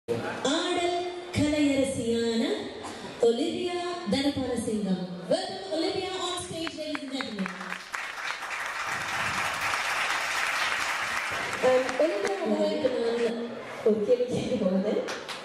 ஆடல் கலையரசியான Olivia Thanabalasingam welcome Olivia on stage ladies and gentlemen Olivia உங்களுக்கு நான் ஒரு கேள்வி கேட்க போகுது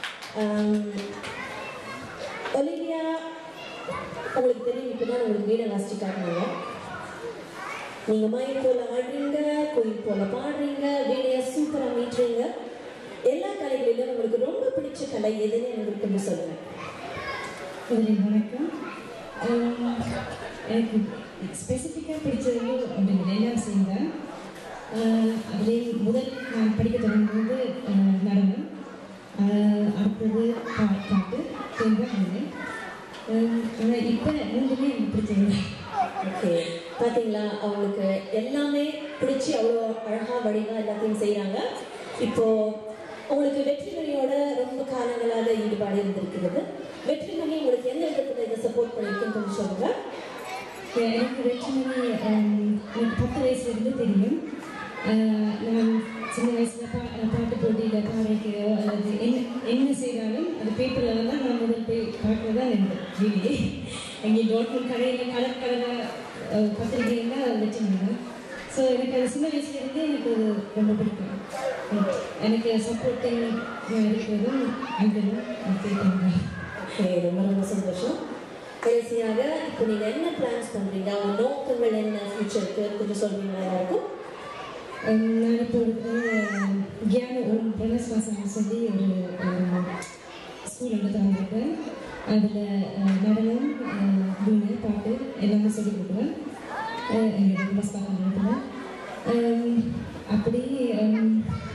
ஒலிவியா உங்களுக்கு தெரியும் இப்போ தான் உங்களுக்கு வீடை வாசிச்சு காட்டினாங்க நீங்க மயில் போல ஆடுறீங்க கோயில் போல பாடுறீங்க வீடையை சூப்பரா மீட்டுறீங்க எல்லா கலைகளிலும் உங்களுக்கு ரொம்ப பிடிச்ச கலை எதுன்னு எனக்கு கொஞ்சம் சொல்லுங்க முதலில் வணக்கம் ஆஹ் எனக்கு ஸ்பெசிஃபிக்காக பிடிச்சது அப்படின்னு எல்லாம் செய்யுங்க அதில் முதல் நான் படிக்க தொடங்கும்போது ஆஹ் நடனம் ஆஹ் அடுத்தது பா பாட்டு தேர்வு அது ஆனால் இப்போ மூணுமே எனக்கு பிடிச்சது ஓகே பாத்தீங்களா அவங்களுக்கு எல்லாமே பிடிச்சி அவ்வளோ அழகா வடிவா எல்லாத்தையும் செய்றாங்க இப்போ உங்களுக்கு வெற்றிமணியோட ரொம்ப காலங்களாக ஈடுபாடு இருந்திருக்கிறது வெற்றிமணி உங்களுக்கு எந்த விதத்துல இதை சப்போர்ட் பண்ணிருக்குன்னு கொஞ்சம் சொல்லுங்க எனக்கு வெற்றிமணி எனக்கு பத்து வயசுலேருந்து தெரியும் ஆஹ் நான் சின்ன வயசில் பா பாட்டு போட்டியில் பாடுறதுக்கோ அல்லது என்ன என்ன செய்தாலும் அது பேப்பரில் தான் நான் முதல் போய் பார்க்குறது தான் எனக்கு வீடியே எங்கே டோட்மெண்ட் கடையில் கலர் கலராக பத்திரிகைலாம் வச்சுருந்தாங்க ஸோ எனக்கு அது சின்ன வயசுலேருந்தே எனக்கு அது ரொம்ப பிடிக்கும் எனக்கு சப்போர்ட்டிங் இருக்கிறதும் அங்கெல்லாம் கேட்டாங்க ஓகே ரொம்ப ரொம்ப சந்தோஷம் கடைசியாக இப்போ நீங்க என்ன பிளான்ஸ் பண்றீங்க உங்க நோக்கங்கள் என்ன ஃபியூச்சருக்கு கொஞ்சம் சொல்றீங்களா எல்லாருக்கும் நான் இப்போ இருக்கிற கியான ஓம் பிரணஸ்வாசம் சொல்லி ஒரு ஸ்கூல் ஒன்று திறந்துருக்கேன் அதில் நடனம் வீணை பாட்டு எல்லாமே சொல்லிக் கொடுக்குறேன் எங்கள் பிரணஸ்வாசம் நடத்துகிறேன் அப்படி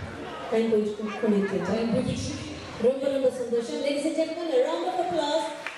டைம் போயிட்டு கொண்டிருக்கீங்க ரொம்ப ரொம்ப சந்தோஷம் ladies and gentleman round of applause